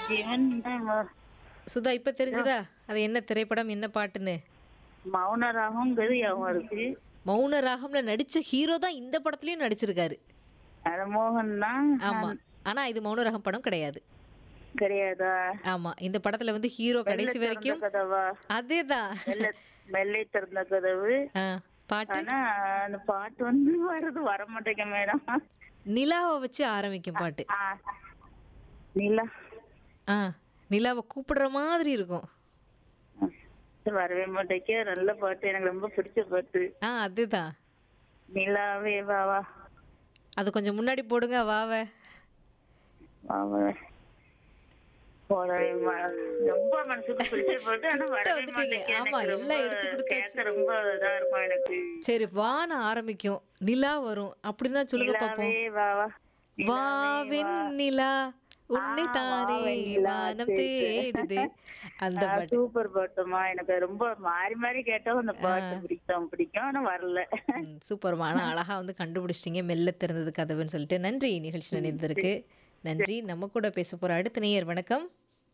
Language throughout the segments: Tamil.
ஜீவன் ம- சுதா இப்ப தெரிஞ்சதா அது என்ன திரைப்படம் என்ன பாட்டுன்னு மௌன ராகங்கிறது ஞாபகம் இருக்கு மௌன ராகம்ல நடிச்ச ஹீரோ தான் இந்த படத்துலயும் நடிச்சிருக்காரு அது மோகன் தான் ஆமா ஆனா இது மௌன ராகம் படம் கிடையாது கிடையாதா ஆமா இந்த படத்துல வந்து ஹீரோ கடைசி திறந்த வரைக்கும் கதவா அதேதான் மெல்ல மெல்லை திறந்த கதவு ஆ, பாட்டு ஆனா அந்த பாட்டு வந்து வருது வர மாட்டேங்க மேடம் நிலாவை வச்சு ஆரம்பிக்கும் பாட்டு ஆ, நிலா ஆ நிலாவை கூப்பிடுற மாதிரி இருக்கும் வரவே மாட்டேங்க நல்ல பாட்டு எனக்கு ரொம்ப பிடிச்ச பாட்டு ஆ அதுதான் நிலாவே வா வா அது கொஞ்சம் முன்னாடி போடுங்க வாவ வா வா போடவே மா- ரொம்ப மனசுக்கு பிடிச்ச பாட்டு ஆனா வரவே வந்துட்டீங்க. மாட்டேங்க ஆமா, எனக்கு எல்லாம் ரொம்ப எடுத்து கொடுத்தாச்சு. கேட்க ரொம்ப இதா இருக்கும் எனக்கு சரி வான ஆரம்பிக்கும் நிலா வரும் அப்படின்னா சொல்லுங்க பாப்போம் நிலாவே வா வா வாவின் நிலா உன்னை ஆ, தானே வாவின் நிலா, வானம் சரி, சரி. தேடுது அந்த ஆ, பாட்டு சூப்பர் பாட்டுமா எனக்கு ரொம்ப மாறி மாறி கேட்டோம் அந்த பாட்டு பிடிக்கும் பிடிக்கும் ஆனா வரல ம், சூப்பர்மா ஆனா அழகா வந்து கண்டுபிடிச்சிட்டீங்க மெல்ல திறந்தது கதவுன்னு சொல்லிட்டு நன்றி நிகழ்ச்சி நினைந்ததற்கு நன்றி நம்ம கூட பேச போற அடுத்த நேயர் வணக்கம்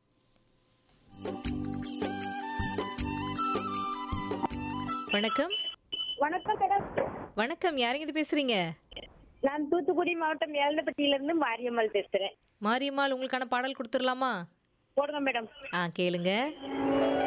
வணக்கம் வணக்கம் மேடம் வணக்கம் யாருங்க இது பேசுறீங்க நான் தூத்துக்குடி மாவட்டம் ஏழப்பட்டியில இருந்து மாரியம்மாள் பேசுறேன் மாரியம்மாள் உங்களுக்கான பாடல் கொடுத்துடலாமா போடுங்க மேடம் ஆ கேளுங்க